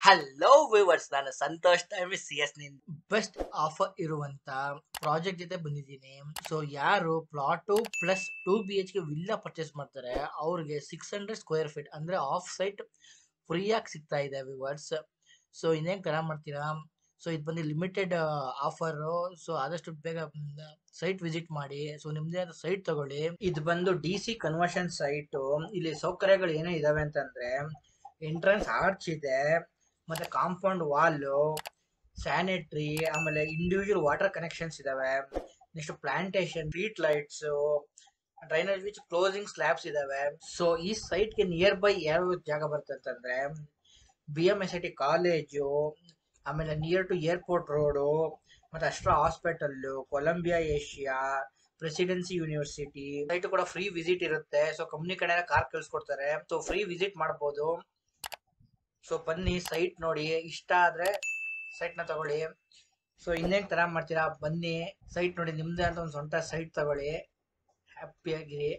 hello viewers ನಾನು Santosh time C S ನಿನ್ best offer ಇರುವಂತ ಪ್ರಾಜೆಕ್ಟ್ ಜೊತೆ ಬಂದಿದ್ದೀನಿ ಸೊ ಯಾರು plot plus two B H K villa purchase ಮಾಡ್ತಾರೆ ಅವ್ರಿಗೆ ಸಿಕ್ಸ್ ಹಂಡ್ರೆಡ್ ಸ್ಕ್ವೇರ್ ಫೀಟ್ ಅಂದ್ರೆ ಆಫ್ ಸೈಟ್ ಫ್ರೀಯಾಗಿ ಸಿಗ್ತಾ ಇದೆ ವಿವರ್ಸ್ ಸೊ ಇನ್ನೇನು ತರ ಮಾಡ್ತೀರಾ ಸೊ ಇದು ಬಂದು ಲಿಮಿಟೆಡ್ ಆಫರ್ ಸೊ ಆದಷ್ಟು ಬೇಗ ಸೈಟ್ ವಿಸಿಟ್ ಮಾಡಿ ಸೊ ನಿಮ್ದೇ ಆದ ಸೈಟ್ ತಗೊಳ್ಳಿ ಇದು ಬಂದು ಡಿ ಸಿ ಕನ್ವರ್ಷನ್ ಸೈಟ್ ಇಲ್ಲಿ ಸೌಕರ್ಯಗಳು ಏನೇ ಇದಾವೆ ಅಂತಂದ್ರೆ ಎಂಟ್ರೆನ್ಸ್ ಆರ್ಚ್ ಇದೆ ಮತ್ತೆ ಕಾಂಪೌಂಡ್ ವಾಲು ಸ್ಯಾನಿಟ್ರಿ ಆಮೇಲೆ ಇಂಡಿವಿಜುವಲ್ ವಾಟರ್ ಕನೆಕ್ಷನ್ಸ್ ಇದಾವೆ next plantation street lights drainage which closing slabs ಇದಾವೆ ಸೊ ಈ site ಗೆ ನಿಯರ್ ಬೈ ಯಾವ ಜಾಗ ಬರುತ್ತೆ ಅಂತಂದ್ರೆ B M S I T college ಆಮೇಲೆ ನಿಯರ್ ಟು ಏರ್ಪೋರ್ಟ್ ರೋಡು ಮತ್ತೆ Aster hospital Columbia Asia Presidency University site ಕೂಡ ಫ್ರೀ ವಿಸಿಟ್ ಇರುತ್ತೆ ಸೊ ಕಂಪ್ನಿ ಕಡೆ ಕಾರ್ ಕಳ್ಸಿಕೊಡ್ತಾರೆ ಸೊ ಫ್ರೀ ವಿಸಿಟ್ ಮಾಡ್ಬೋದು ಸೊ ಬನ್ನಿ ಸೈಟ್ ನೋಡಿ ಇಷ್ಟ ಆದ್ರೆ ಸೈಟ್ ನ ತಗೊಳ್ಳಿ ಸೊ ಇನ್ನೇನ್ ತರ ಮಾಡ್ತೀರಾ ಬನ್ನಿ ಸೈಟ್ ನೋಡಿ ನಿಮ್ದೇ ಅಂತ ಒಂದು ಸ್ವಂತ ಸೈಟ್ ತಗೊಳ್ಳಿ ಹ್ಯಾಪಿಯಾಗಿರಿ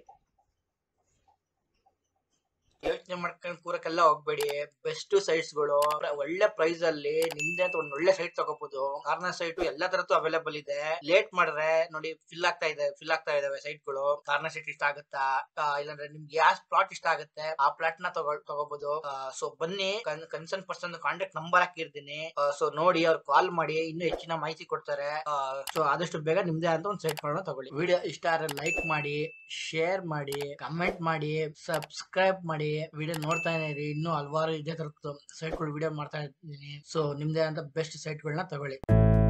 ಯೋಚನೆ ಮಾಡ್ಕೊಂಡು ಕೂರಕ್ಕೆಲ್ಲ ಹೋಗ್ಬೇಡಿ ಬೆಸ್ಟ್ ಸೈಟ್ಸ್ ಗಳು ಒಳ್ಳೆ ಪ್ರೈಸ್ ಅಲ್ಲಿ ನಿಮ್ದೇ ಅಂತ ಒಂದ್ ಒಳ್ಳೆ ಸೈಟ್ ತಗೋಬಹುದು ಕಾರ್ನರ್ ಸೈಟ್ ಎಲ್ಲಾ ತರದ್ದು ಅವೈಲೇಬಲ್ ಇದೆ ಲೇಟ್ ಮಾಡಿದ್ರೆ ನೋಡಿ ಫಿಲ್ ಆಗ್ತಾ ಇದೆ ಫಿಲ್ ಆಗ್ತಾ ಇದಾವೆ ಸೈಟ್ ಗಳು ಕಾರ್ನರ್ ಸೈಟ್ ಇಷ್ಟ ಆಗುತ್ತಾ ಆ, ಇಲ್ಲಾಂದ್ರೆ ನಿಮ್ಗೆ ಯಾವ ಪ್ಲಾಟ್ ಇಷ್ಟ ಆಗುತ್ತೆ ಆ ಪ್ಲಾಟ್ ನ ತಗೊ ತಗೋಬಹುದು ಸೊ ಬನ್ನಿ ಕನ್ಸರ್ನ್ ಪರ್ಸನ್ ಕಾಂಟ್ಯಾಕ್ಟ್ ನಂಬರ್ ಹಾಕಿರ್ತೀನಿ ಸೊ ನೋಡಿ ಅವ್ರು ಕಾಲ್ ಮಾಡಿ ಇನ್ನೂ ಹೆಚ್ಚಿನ ಮಾಹಿತಿ ಕೊಡ್ತಾರೆ ಸೊ ಆದಷ್ಟು ಬೇಗ ನಿಮ್ದೇ ಅಂತ ಒಂದು ಸೈಟ್ ಮಾಡೋಣ ತಗೊಳ್ಳಿ ವಿಡಿಯೋ ಇಷ್ಟ ಆದ್ರೆ ಲೈಕ್ ಮಾಡಿ ಶೇರ್ ಮಾಡಿ ಕಮೆಂಟ್ ಮಾಡಿ ಸಬ್ಸ್ಕ್ರೈಬ್ ಮಾಡಿ ವಿಡಿಯೋ ನೋಡ್ತಾ ಇರಿ ಇನ್ನೂ ಹಲವಾರು ಇದೇ ತರದ್ದು ಸೈಟ್ಗಳು ವಿಡಿಯೋ ಮಾಡ್ತಾ ಇದ್ದೀನಿ ಸೊ ನಿಮ್ದೇ ಅಂತ ಬೆಸ್ಟ್ ಸೈಟ್ಗಳನ್ನ ತಗೊಳ್ಳಿ